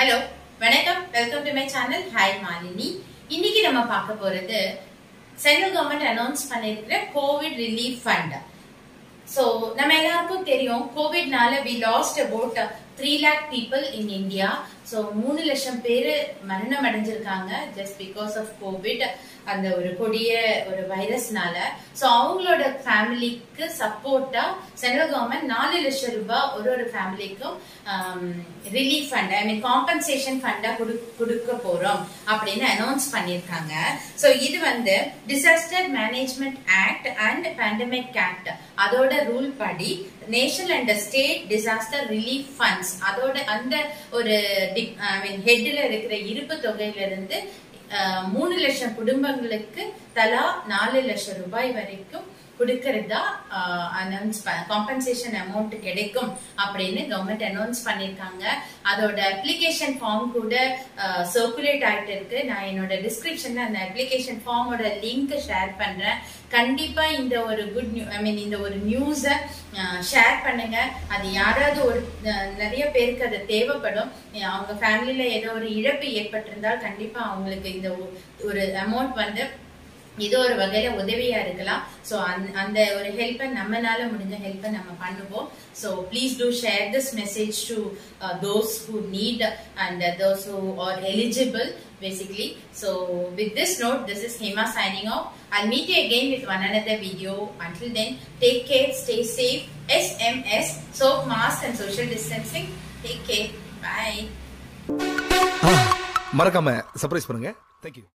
hello வணக்கம் welcome to my channel hi Malini இன்னைக்கு நம்ம பார்க்க போறது சென்ட்ரல் கவர்மெண்ட் அனௌன்ஸ் பண்ணிருக்கிற கோவிட் ரிலீஃப் ஃபண்ட் ஸோ நம்ம எல்லாருக்கும் தெரியும் கோவிட்னால we lost about three lakh people in India so மூணு லட்சம் பேர் மரணம் அடைஞ்சிருக்காங்க ஜஸ்ட் பிகாஸ் ஆஃப் கோவிட் அந்த ஒரு கொடிய ஒரு வைரஸ்னால ஸோ அவங்களோட ஃபேமிலிக்கு சப்போர்ட்டா சென்ட்ரல் கவர்மெண்ட் நாலு லட்சம் ரூபாய் ஒரு ஒரு ஃபேமிலிக்கும் relief fund I mean compensation ஃபண்டா கொடுக்க போறோம் அப்படின்னு அனௌன்ஸ் பண்ணியிருக்காங்க ஸோ இது வந்து disaster management act and pandemic act அதோட ரூல் படி national and state disaster relief funds அதோட அந்த ஒரு ஐ மீன் ஹெட்ல இருக்கிற இருப்பு தொகையில இருந்து மூணு லட்சம் குடும்பங்களுக்கு தலா நாலு லட்சம் ரூபாய் வரைக்கும் கொடுக்கறதா அனௌன்ஸ் காம்பன்சேஷன் அமௌண்ட் கிடைக்கும் அப்படின்னு கவர்மெண்ட் அனௌன்ஸ் பண்ணிருக்காங்க அதோட அப்ளிகேஷன் ஃபார்ம் கூட சர்க்குலேட் ஆயிட்டு இருக்கு நான் என்னோட டிஸ்கிரிப்ஷன்ல அந்த அப்ளிகேஷன் ஃபார்மோட லிங்க் ஷேர் பண்றேன் கண்டிப்பா இந்த ஒரு குட் நியூ ஐ மீன் இந்த ஒரு நியூஸ ஷேர் பண்ணுங்க அது யாராவது ஒரு நிறைய பேருக்கு அது தேவைப்படும் அவங்க ஃபேமிலியில ஏதோ ஒரு இழப்பு ஏற்பட்டிருந்தால் கண்டிப்பா அவங்களுக்கு இந்த ஒரு அமௌண்ட் வந்து இது ஒரு வகையில உதவியா இருக்கலாம் ஸோ அந்த ஒரு ஹெல்ப்பை நம்மனால முடிஞ்ச ஹெல்ப்பை நம்ம பண்ணுவோம் so please do share this message to those who need and those who are eligible basically so with this note this is hema signing off i'll meet you again with one another video until then take care stay safe sms soap mask and social distancing take care bye மறக்காம surprise பண்ணுங்க thank you